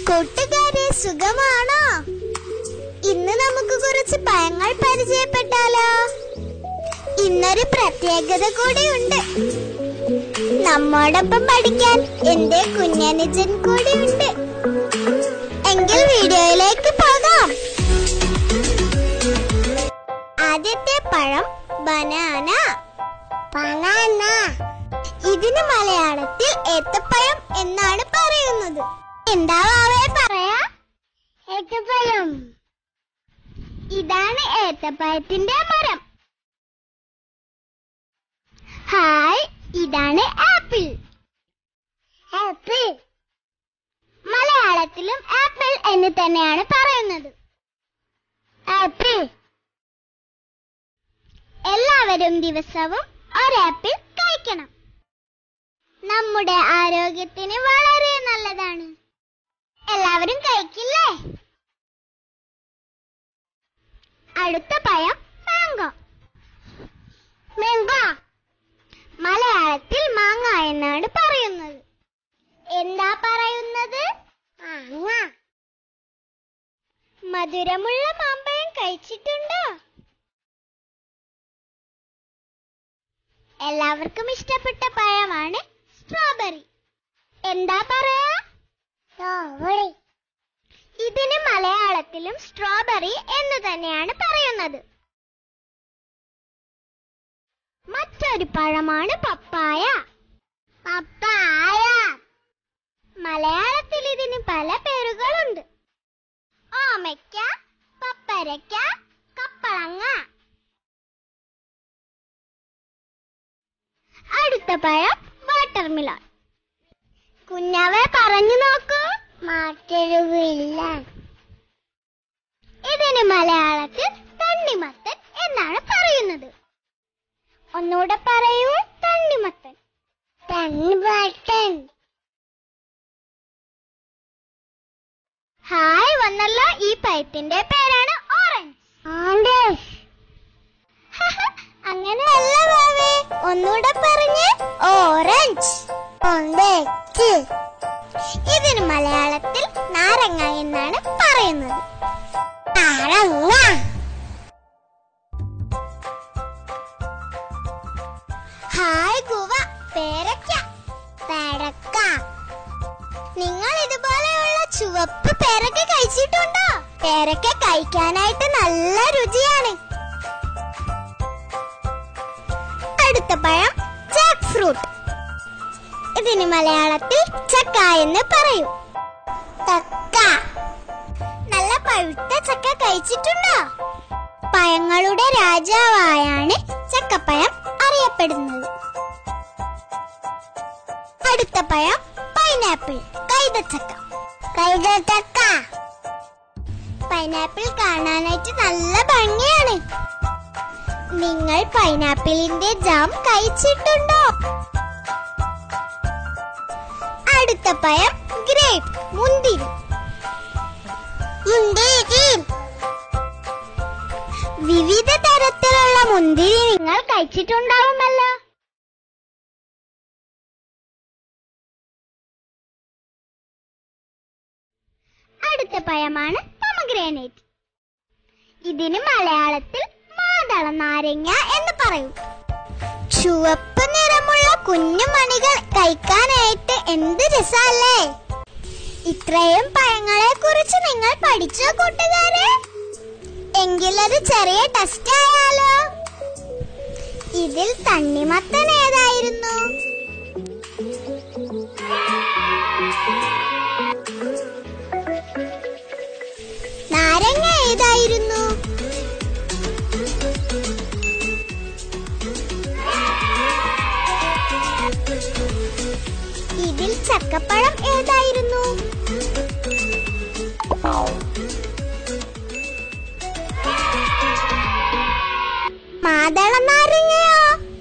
കൂട്ടുകാരെ സുഖമാണോ ഇന്ന് നമുക്ക് കുറച്ച് പഴങ്ങൾ പരിചയപ്പെട്ടാലോ ഇന്നൊരു പ്രത്യേകത കൂടിയുണ്ട് നമ്മോടൊപ്പം പഠിക്കാൻ എന്റെ കുഞ്ഞനുജൻ കൂടിയുണ്ട് എങ്കിൽ വീഡിയോയിലേക്ക് പോകാം ആദ്യത്തെ പഴം ബനാന ബനാന ഇതിന് മലയാളത്തിൽ ഏത്തപ്പഴം എന്നാണ് പറയുന്നത് എന്താ വാവേ പറയാ ഏത്തപ്പഴം ഇതാണ് ഏത്തപ്പഴത്തിന്റെ മരം ഹായ് ഇതാണ് ആപ്പിൾ ആപ്പിൾ മലയാളത്തിലും ആപ്പിൾ എന്ന് തന്നെയാണ് പറയുന്നത് ആപ്പിൾ എല്ലാവരും ദിവസവും ഒരാപ്പിൾ കഴിക്കണം നമ്മുടെ ആരോഗ്യത്തിന് വളരെ നല്ലതാണ് എല്ലാവരും കഴിക്കില്ലേ അടുത്ത പഴം മാങ്കോ മാങ്കോ മലയാളത്തിൽ മാങ്ങ എന്നാണ് പറയുന്നത് എന്താ പറയുന്നത് മാങ്ങ മധുരമുള്ള മാമ്പഴം കഴിച്ചിട്ടുണ്ടോ എല്ലാവർക്കും ഇഷ്ടപ്പെട്ട പഴമാണ് സ്ട്രോബെറി എന്താ പറയാ സ്ട്രോബെറി ഇതിന് മലയാളത്തിലും സ്ട്രോബെറി എന്ന് തന്നെയാണ് പറയുന്നത് മറ്റൊരു പഴമാണ് പപ്പായ പപ്പായ മലയാളത്തിൽ ഇതിന് പല പേരുകളുണ്ട് ഓമയ്ക്ക പപ്പരയ്ക്ക കപ്പളങ്ങ അടുത്ത പഴം വാട്ടർമിലോൺ കുഞ്ഞാവെ പറഞ്ഞു നോക്കൂ മാറ്റരുവില്ല ഇതിന് മലയാളത്തിൽ തണ്ണിമത്തൻ എന്നാണ് പറയുന്നത് ഒന്നുകൂടെ പറയൂ തണ്ണിമത്തൻ തണ്ണിമത്തൻ ഹായ് വന്നല്ലോ ഈ പഴത്തിന്റെ പേരാണ് ഓറഞ്ച് അങ്ങനെയല്ല ബാവേ ഒന്നുകൂടെ പറഞ്ഞ് ഓറഞ്ച് ഓറഞ്ച് ഇതിന് മലയാളത്തിൽ നാരങ്ങ എന്നാണ് പറയുന്നത് നാരങ്ങ ഹായ് ഗുവ പേരക്ക പേരക്ക നിങ്ങൾ ഇതുപോലെയുള്ള ചുവപ്പ് പേരക്ക കഴിച്ചിട്ടുണ്ടോ പേരക്ക കഴിക്കാനായിട്ട് നല്ല രുചിയാണ് അടുത്ത പഴം ജാക്ക് ഫ്രൂട്ട് ഇതിന് മലയാളത്തിൽ ചക്ക എന്ന് പറയും ചക്ക നല്ല പഴുത്ത ചക്ക കഴിച്ചിട്ടുണ്ടോ പഴങ്ങളുടെ രാജാവായാണ് ചക്കപ്പഴം അറിയപ്പെടുന്നത് അടുത്ത പഴം പൈനാപ്പിൾ കൈതച്ചക്ക കൈതച്ചക്ക പൈനാപ്പിൾ കാണാനായിട്ട് നല്ല ഭംഗിയാണ് നിങ്ങൾ പൈനാപ്പിളിന്റെ ജാം കഴിച്ചിട്ടുണ്ടോ അടുത്ത പഴം ഗ്രേപ്പ് മുന്തിരി മുന്തിരി വിവിധ തരത്തിലുള്ള മുന്തിരി നിങ്ങൾ കഴിച്ചിട്ടുണ്ടാവുമല്ലോ അടുത്ത പഴമാണ് പൊമഗ്രാനേറ്റ് ഇതിന് മലയാളത്തിൽ മാതള നാരങ്ങ എന്ന് പറയും ചുവപ്പ് നിറമുള്ള കുഞ്ഞു മണികൾ കഴിക്കാനായിട്ട് എന്ത് രസല്ലേ ഇത്രയും പഴങ്ങളെ കുറിച്ച് നിങ്ങൾ പഠിച്ചോ കൂട്ടുകാരെ എങ്കിലത് ചെറിയ ടെസ്റ്റ് ആയാലോ ഇതിൽ തണ്ണിമത്തൻ ഏതായിരുന്നു നാരങ്ങ ഏതായിരുന്നു ഇതിൽ ചക്കപ്പഴം ഏതായിരുന്നു മാതള നാരങ്ങയോ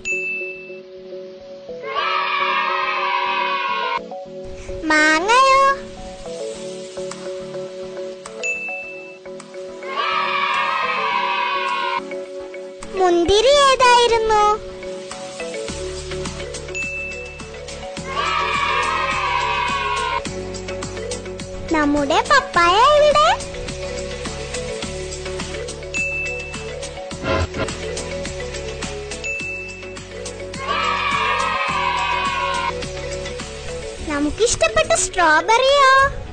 മാങ്ങയോ മുന്തിരി ഏതായിരുന്നു നമ്മുടെ പപ്പായ എവിടെ നമുക്കിഷ്ടപ്പെട്ട സ്ട്രോബെറിയോ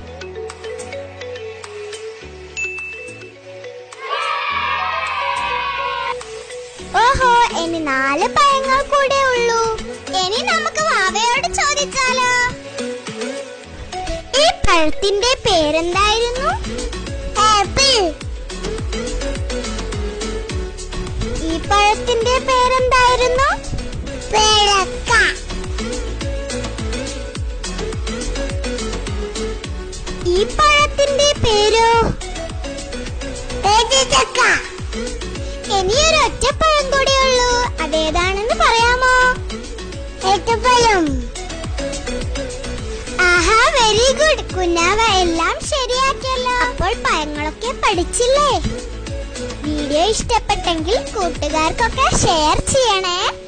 ഓഹോ ഇനി നാല് പഴങ്ങൾ കൂടെ ഉള്ളൂ ഇനി നമുക്ക് വാവയോട് ചോദിച്ചാലോ ഈ പഴത്തിന്റെ പേരെന്തായിരുന്നു ആപ്പിൾ ഈ പഴത്തിന്റെ പേരെന്തായിരുന്നു പേരക്ക ഈ പഴത്തിന്റെ പേരോ ചക്ക ഇനി ഒരു ഒറ്റപ്പഴം കൂടെ ഉള്ളൂ അതേതാണെന്ന് പറയാമോ ഏത്തപ്പഴം ആഹാ വെരി ഗുഡ് കുഞ്ഞാവ എല്ലാം ശരിയാക്കിയല്ലോ അപ്പോൾ പഴങ്ങളൊക്കെ പഠിച്ചില്ലേ വീഡിയോ ഇഷ്ടപ്പെട്ടെങ്കിൽ കൂട്ടുകാർക്കൊക്കെ ഷെയർ ചെയ്യണേ